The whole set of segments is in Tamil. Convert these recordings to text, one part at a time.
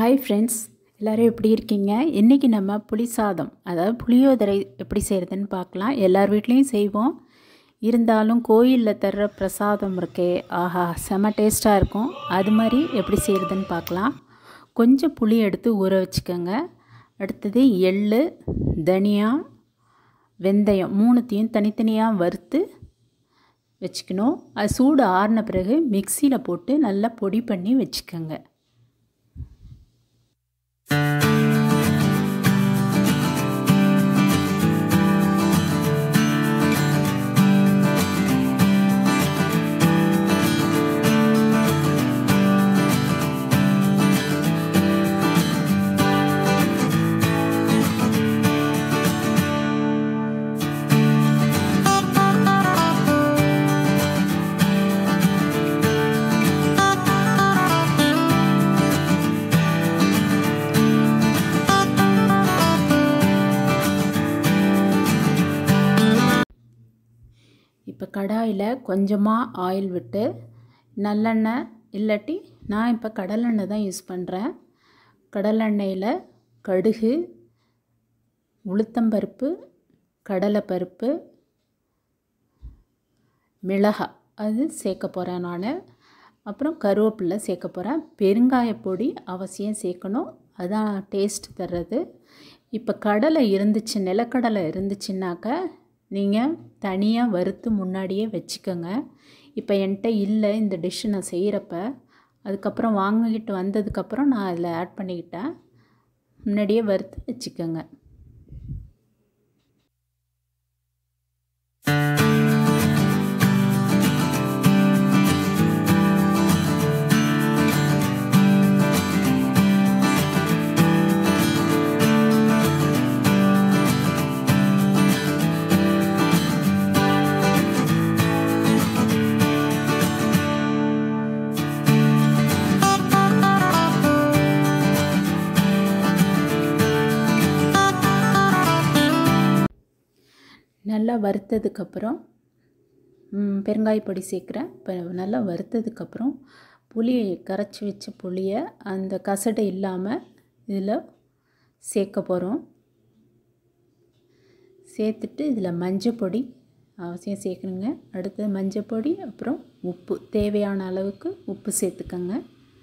ஹாய் ஃப்ரெண்ட்ஸ் எல்லோரும் எப்படி இருக்கீங்க இன்றைக்கி நம்ம புளி சாதம் அதாவது புளியோதரை எப்படி செய்கிறதுன்னு பார்க்கலாம் எல்லார் வீட்லேயும் செய்வோம் இருந்தாலும் கோயிலில் தர்ற பிரசாதம் இருக்கே ஆஹா செம டேஸ்ட்டாக இருக்கும் அது மாதிரி எப்படி செய்கிறதுன்னு பார்க்கலாம் கொஞ்சம் புளி எடுத்து ஊற வச்சுக்கோங்க அடுத்தது எள் தனியா வெந்தயம் மூணுத்தையும் தனித்தனியாக வறுத்து வச்சுக்கணும் அது சூடு ஆறின பிறகு மிக்சியில் போட்டு நல்லா பொடி பண்ணி வச்சுக்கோங்க இப்போ கடாயில் கொஞ்சமாக ஆயில் விட்டு நல்லெண்ணெய் இல்லாட்டி நான் இப்போ கடலெண்ணெய் தான் யூஸ் பண்ணுறேன் கடலெண்ணெயில் கடுகு உளுத்தம்பருப்பு கடலைப்பருப்பு மிளகாய் அது சேர்க்க போகிறேன் நான் அப்புறம் கருவேப்பிலை சேர்க்க போகிறேன் பெருங்காயப்பொடி அவசியம் சேர்க்கணும் அதான் டேஸ்ட் தர்றது இப்போ கடலை இருந்துச்சு நிலக்கடலை இருந்துச்சுன்னாக்க நீங்கள் தனியாக வறுத்து முன்னாடியே வச்சுக்கோங்க இப்போ என்கிட்ட இல்லை இந்த டிஷ்ஷு நான் செய்கிறப்ப அதுக்கப்புறம் வாங்கிக்கிட்டு வந்ததுக்கப்புறம் நான் அதில் ஆட் பண்ணிக்கிட்டேன் முன்னாடியே வறுத்து வச்சுக்கோங்க நல்லா வறுத்ததுக்கப்புறம் பெருங்காயப்பொடி சேர்க்குறேன் இப்போ நல்லா வறுத்ததுக்கப்புறம் புளியை கரைச்சி வச்ச புளியை அந்த கசடை இல்லாமல் இதில் சேர்க்க போகிறோம் சேர்த்துட்டு இதில் மஞ்சள் பொடி அவசியம் சேர்க்கணுங்க அடுத்தது மஞ்சள் பொடி அப்புறம் உப்பு தேவையான அளவுக்கு உப்பு சேர்த்துக்கோங்க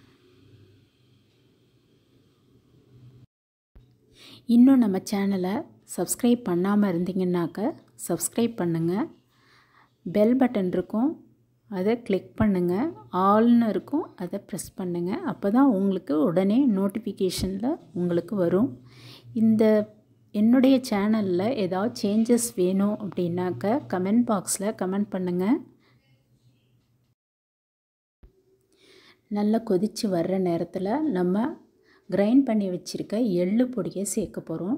இன்னும் நம்ம சேனலை சப்ஸ்கிரைப் பண்ணாமல் இருந்தீங்கன்னாக்க சப்ஸ்கிரைப் பண்ணுங்கள் பெல் பட்டன் இருக்கும் அதை கிளிக் பண்ணுங்கள் ஆல்னு இருக்கும் அதை ப்ரெஸ் பண்ணுங்கள் அப்போ தான் உங்களுக்கு உடனே நோட்டிஃபிகேஷனில் உங்களுக்கு வரும் இந்த என்னுடைய சேனலில் ஏதாவது சேஞ்சஸ் வேணும் அப்படின்னாக்க கமெண்ட் பாக்ஸில் கமெண்ட் பண்ணுங்கள் நல்லா கொதித்து வர்ற நேரத்தில் நம்ம கிரைண்ட் பண்ணி வச்சுருக்க எள்ளு பொடியை சேர்க்க போகிறோம்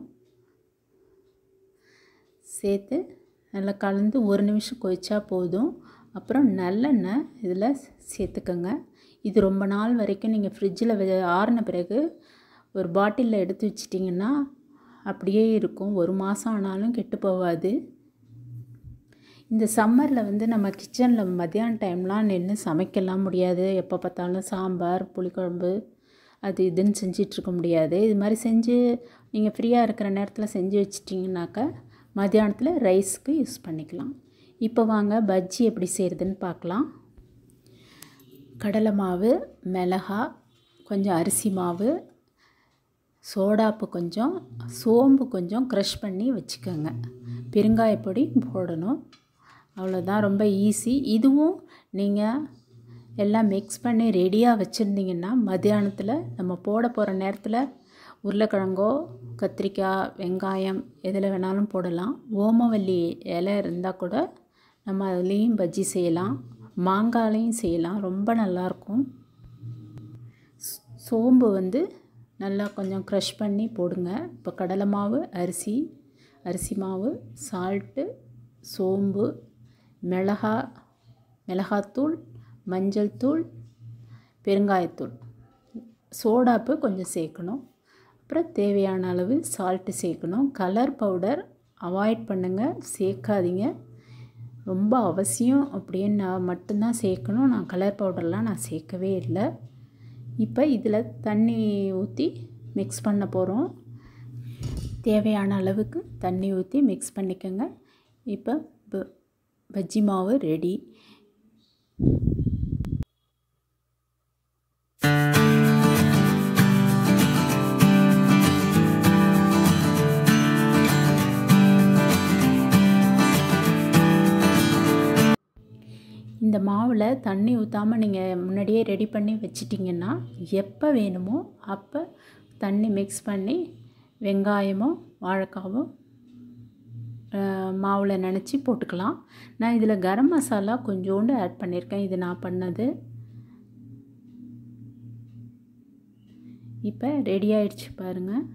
சேர்த்து நல்லா கலந்து ஒரு நிமிஷம் கொதிச்சா போதும் அப்புறம் நல்லெண்ணெய் இதில் சேர்த்துக்கோங்க இது ரொம்ப நாள் வரைக்கும் நீங்கள் ஃப்ரிட்ஜில் ஆறின பிறகு ஒரு பாட்டிலில் எடுத்து வச்சிட்டிங்கன்னா அப்படியே இருக்கும் ஒரு மாதம் ஆனாலும் கெட்டு போகாது இந்த சம்மரில் வந்து நம்ம கிச்சனில் மத்தியான டைம்லாம் நின்று சமைக்கலாம் முடியாது எப்போ பார்த்தாலும் சாம்பார் புளிக்குழம்பு அது இதுன்னு செஞ்சிட்ருக்க முடியாது இது மாதிரி செஞ்சு நீங்கள் ஃப்ரீயாக இருக்கிற நேரத்தில் செஞ்சு வச்சிட்டிங்கனாக்கா மத்தியானத்தில் ரைஸ்க்கு யூஸ் பண்ணிக்கலாம் இப்போ வாங்க பஜ்ஜி எப்படி செய்கிறதுன்னு பார்க்கலாம் கடலை மாவு மிளகா கொஞ்சம் அரிசி மாவு சோடாப்பு கொஞ்சம் சோம்பு கொஞ்சம் க்ரஷ் பண்ணி வச்சுக்கோங்க பெருங்காயப்பொடி போடணும் அவ்வளோதான் ரொம்ப ஈஸி இதுவும் நீங்கள் எல்லாம் மிக்ஸ் பண்ணி ரெடியாக வச்சுருந்தீங்கன்னா மத்தியானத்தில் நம்ம போட போகிற நேரத்தில் உருளைக்கிழங்கோ கத்திரிக்காய் வெங்காயம் எதில் வேணாலும் போடலாம் ஓமவல்லி இலை இருந்தால் கூட நம்ம அதுலேயும் பஜ்ஜி செய்யலாம் மாங்காலையும் செய்யலாம் ரொம்ப நல்லாயிருக்கும் சோம்பு வந்து நல்லா கொஞ்சம் க்ரஷ் பண்ணி போடுங்க இப்போ கடலை மாவு அரிசி அரிசி மாவு சால்ட்டு சோம்பு மிளகா மிளகாத்தூள் மஞ்சள் தூள் பெருங்காயத்தூள் சோடாப்பு கொஞ்சம் சேர்க்கணும் அப்புறம் தேவையான அளவு சால்ட்டு சேர்க்கணும் கலர் பவுடர் அவாய்ட் பண்ணுங்கள் சேர்க்காதீங்க ரொம்ப அவசியம் அப்படின்னு நான் மட்டும்தான் சேர்க்கணும் நான் கலர் பவுடர்லாம் நான் சேர்க்கவே இல்லை இப்போ இதில் தண்ணி ஊற்றி மிக்ஸ் பண்ண போகிறோம் தேவையான அளவுக்கு தண்ணி ஊற்றி மிக்ஸ் பண்ணிக்கோங்க இப்போ ப பஜ்ஜி மாவு ரெடி இந்த மாவில் தண்ணி ஊற்றாமல் நீங்கள் முன்னாடியே ரெடி பண்ணி வச்சிட்டிங்கன்னா எப்போ வேணுமோ அப்போ தண்ணி மிக்ஸ் பண்ணி வெங்காயமும் வாழைக்காவும் மாவில் நினச்சி போட்டுக்கலாம் நான் இதில் கரம் மசாலா கொஞ்சோண்டு ஆட் பண்ணியிருக்கேன் இது நான் பண்ணது இப்போ ரெடி ஆயிடுச்சு பாருங்கள்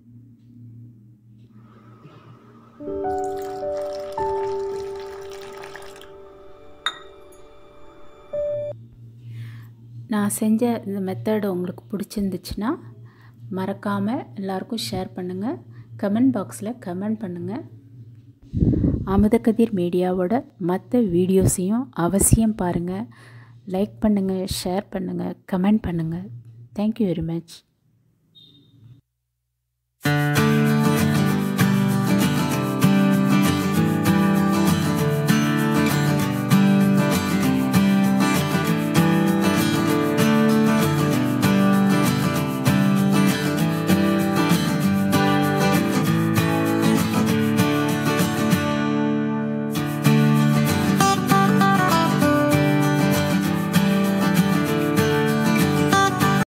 நான் செஞ்ச இந்த மெத்தடு உங்களுக்கு பிடிச்சிருந்துச்சுன்னா மறக்காமல் எல்லாருக்கும் ஷேர் பண்ணுங்கள் கமெண்ட் பாக்ஸில் கமெண்ட் பண்ணுங்கள் அமுதக்கதிர் மீடியாவோட மற்ற வீடியோஸையும் அவசியம் பாருங்கள் லைக் பண்ணுங்கள் ஷேர் பண்ணுங்கள் கமெண்ட் பண்ணுங்கள் தேங்க்யூ வெரி மச்